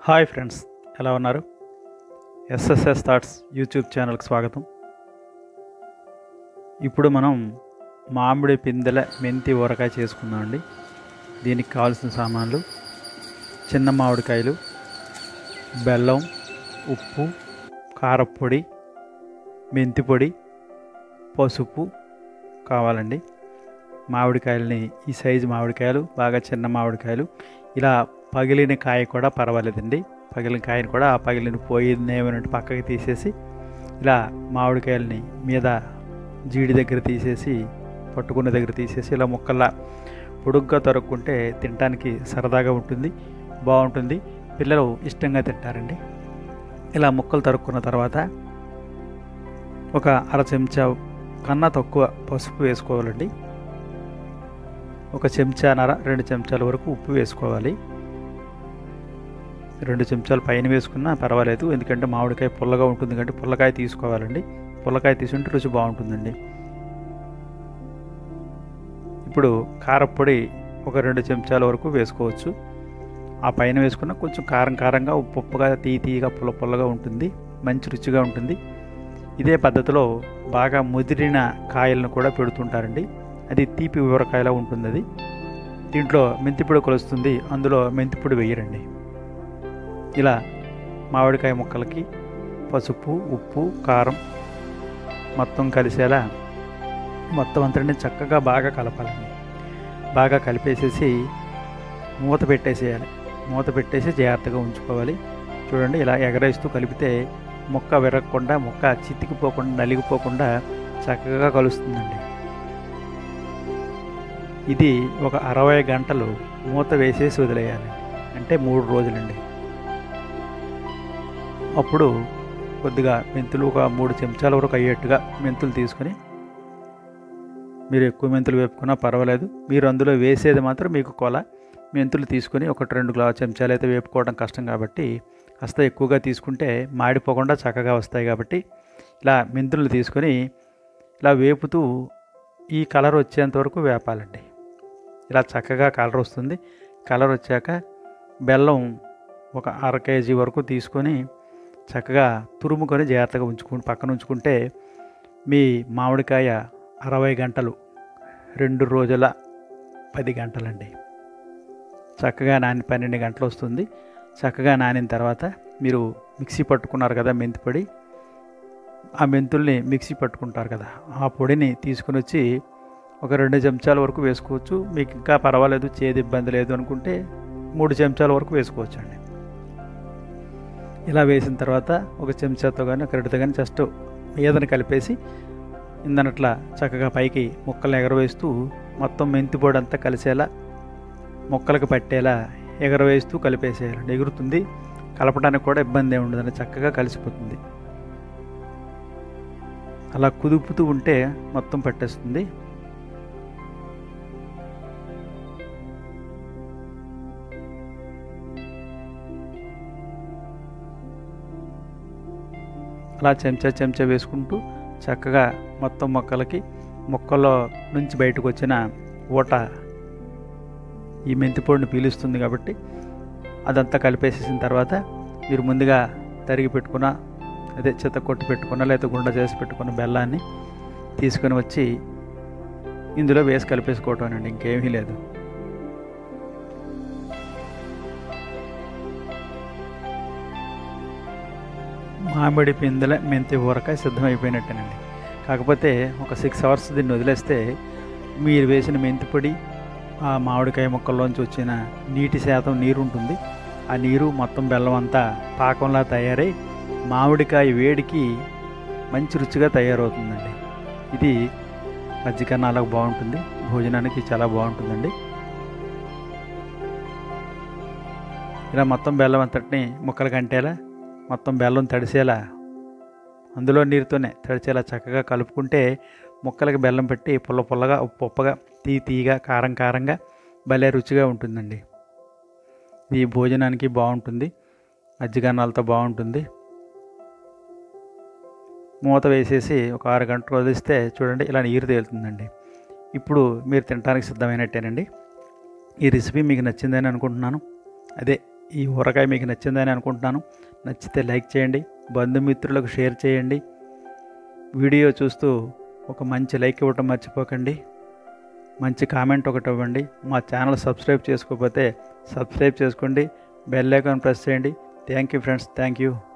hi friends ఎలా ఉన్నారు SSS thoughts YouTube ఛానల్కి స్వాగతం ఇప్పుడు మనం మామిడి పిందెల మెంతి ఊరకాయ చేసుకుందామండి దీనికి కావాల్సిన సామాన్లు చిన్న మామిడికాయలు బెల్లం ఉప్పు కారప్పొడి మెంతి పొడి పసుపు కావాలండి మామిడికాయలని ఈ సైజు మామిడికాయలు బాగా చిన్న మామిడికాయలు ఇలా పగిలిన కాయ కూడా పర్వాలేదండి పగిలిన కాయని కూడా ఆ పగిలిన పోయిందేమన్నట్టు పక్కకి తీసేసి ఇలా మామిడికాయలని మీద జీడి దగ్గర తీసేసి పట్టుకున్న దగ్గర తీసేసి ఇలా ముక్కల్లా పొడుగ్గా తొరక్కుంటే తినడానికి సరదాగా ఉంటుంది బాగుంటుంది పిల్లలు ఇష్టంగా తింటారండి ఇలా ముక్కలు తరుక్కున్న తర్వాత ఒక అర చెంచా కన్నా తక్కువ పసుపు వేసుకోవాలండి ఒక చెంచానర రెండు చెంచాల వరకు ఉప్పు వేసుకోవాలి రెండు చెంచాలు పైన వేసుకున్నా పర్వాలేదు ఎందుకంటే మామిడికాయ పుల్లగా ఉంటుంది కాబట్టి పుల్లకాయ తీసుకోవాలండి పుల్లకాయ తీసుకుంటే రుచి బాగుంటుందండి ఇప్పుడు కారప్పొడి ఒక రెండు చెంచాల వరకు వేసుకోవచ్చు ఆ పైన వేసుకున్న కొంచెం కారం కారంగా ఉప్పు ఉప్పుగా తీ తీయగా పుల్ల పుల్లగా ఉంటుంది మంచి రుచిగా ఉంటుంది ఇదే పద్ధతిలో బాగా ముదిరిన కాయలను కూడా పెడుతుంటారండి అది తీపి ఊరకాయలా ఉంటుంది అది దీంట్లో మెంతిపొడి కొలుస్తుంది అందులో మెంతిపొడి వేయరండి ఇలా మామిడికాయ ముక్కలకి పసుపు ఉప్పు కారం మొత్తం కలిసేలా మొత్తం అంతటిని చక్కగా బాగా కలపాలండి బాగా కలిపేసేసి మూత పెట్టేసేయాలి మూత పెట్టేసి జాగ్రత్తగా ఉంచుకోవాలి చూడండి ఇలా ఎగరేస్తూ కలిపితే ముక్క విరగకుండా ముక్క చితికిపోకుండా నలిగిపోకుండా చక్కగా కలుస్తుందండి ఇది ఒక అరవై గంటలు మూత వేసేసి వదిలేయాలి అంటే మూడు రోజులండి అప్పుడు కొద్దిగా మెంతులు ఒక మూడు చెంచాల వరకు అయ్యేట్టుగా మెంతులు తీసుకొని మీరు ఎక్కువ మెంతులు వేపుకున్నా పర్వాలేదు మీరు అందులో వేసేది మాత్రం మీకు కొల మెంతులు తీసుకొని ఒకటి రెండు గ్లా చెంచాలు అయితే వేపుకోవడం కష్టం కాబట్టి కాస్త ఎక్కువగా తీసుకుంటే మాడిపోకుండా చక్కగా వస్తాయి కాబట్టి ఇలా మెంతులు తీసుకొని ఇలా వేపుతూ ఈ కలర్ వచ్చేంత వరకు వేపాలండి ఇలా చక్కగా కలర్ వస్తుంది కలర్ వచ్చాక బెల్లం ఒక అర కేజీ వరకు తీసుకొని చక్కగా తురుముకొని జాగ్రత్తగా ఉంచుకుని పక్కన ఉంచుకుంటే మీ మామిడికాయ అరవై గంటలు రెండు రోజుల పది గంటలండి చక్కగా నాని పన్నెండు గంటలు వస్తుంది చక్కగా నానిన తర్వాత మీరు మిక్సీ పట్టుకున్నారు కదా మెంతి పొడి ఆ మెంతుల్ని మిక్సీ పట్టుకుంటారు కదా ఆ పొడిని తీసుకుని వచ్చి ఒక రెండు చెంచాల వరకు వేసుకోవచ్చు మీకు ఇంకా పర్వాలేదు చేదు ఇబ్బంది లేదు అనుకుంటే మూడు చెంచాల వరకు వేసుకోవచ్చు అండి ఇలా వేసిన తర్వాత ఒక చెంచాతో కానీ ఒక రెడ్డితో కానీ జస్ట్ మీదని కలిపేసి ఇందనట్లా చక్కగా పైకి ముక్కలు ఎగరవేస్తూ మొత్తం మెంతి పొడి అంతా కలిసేలా ముక్కలకు పట్టేలా ఎగరవేస్తూ కలిపేసేయాలండి ఎగురుతుంది కలపడానికి కూడా ఇబ్బంది ఏమి ఉండదండి చక్కగా కలిసిపోతుంది అలా కుదుపుతూ ఉంటే మొత్తం పట్టేస్తుంది అలా చెంచా చెంచా వేసుకుంటూ చక్కగా మొత్తం మొక్కలకి మొక్కల్లో నుంచి బయటకు వచ్చిన ఊట ఈ మెంతిపొడిని పీలుస్తుంది కాబట్టి అదంతా కలిపేసేసిన తర్వాత మీరు ముందుగా తరిగి పెట్టుకున్న అదే చెత్త కొట్టి పెట్టుకున్న లేదా గుండ చేసి పెట్టుకున్న బెల్లాన్ని తీసుకొని వచ్చి ఇందులో వేసి కలిపేసుకోవటం అండి ఇంకేమీ లేదు మామిడి పిందెల మెంతి ఊరకాయ సిద్ధమైపోయినట్టేనండి కాకపోతే ఒక సిక్స్ అవర్స్ దీన్ని వదిలేస్తే మీరు వేసిన మెంతి పొడి ఆ మామిడికాయ ముక్కల్లోంచి వచ్చిన నీటి శాతం నీరు ఉంటుంది ఆ నీరు మొత్తం బెల్లం అంతా పాకంలా తయారై మామిడికాయ వేడికి మంచి రుచిగా తయారవుతుందండి ఇది మజ్జిగన్నాలకు బాగుంటుంది భోజనానికి చాలా బాగుంటుందండి ఇలా మొత్తం బెల్లం అంతటిని ముక్కలు కంటేలా మొత్తం బెల్లం తడిసేలా అందులో నీరుతోనే తడిచేలా చక్కగా కలుపుకుంటే ముక్కలకి బెల్లం పెట్టి పుల్ల పుల్లగా ఉప్పు ఉప్పగా తీ తీగా కారం కారంగా భలే రుచిగా ఉంటుందండి ఇది భోజనానికి బాగుంటుంది మజ్జిగన్నాలతో బాగుంటుంది మూత వేసేసి ఒక ఆరు గంటలు వదిలిస్తే చూడండి ఇలా నీరు తేలుతుందండి ఇప్పుడు మీరు తినడానికి సిద్ధమైనట్టేనండి ఈ రెసిపీ మీకు నచ్చిందని అనుకుంటున్నాను అదే ఈ ఊరగాయ మీకు నచ్చిందని అనుకుంటున్నాను నచ్చితే లైక్ చేయండి బంధుమిత్రులకు షేర్ చేయండి వీడియో చూస్తూ ఒక మంచి లైక్ ఇవ్వటం మర్చిపోకండి మంచి కామెంట్ ఒకటి ఇవ్వండి మా ఛానల్ సబ్స్క్రైబ్ చేసుకోకపోతే సబ్స్క్రైబ్ చేసుకోండి బెల్ ఐకాన్ ప్రెస్ చేయండి thank you friends thank you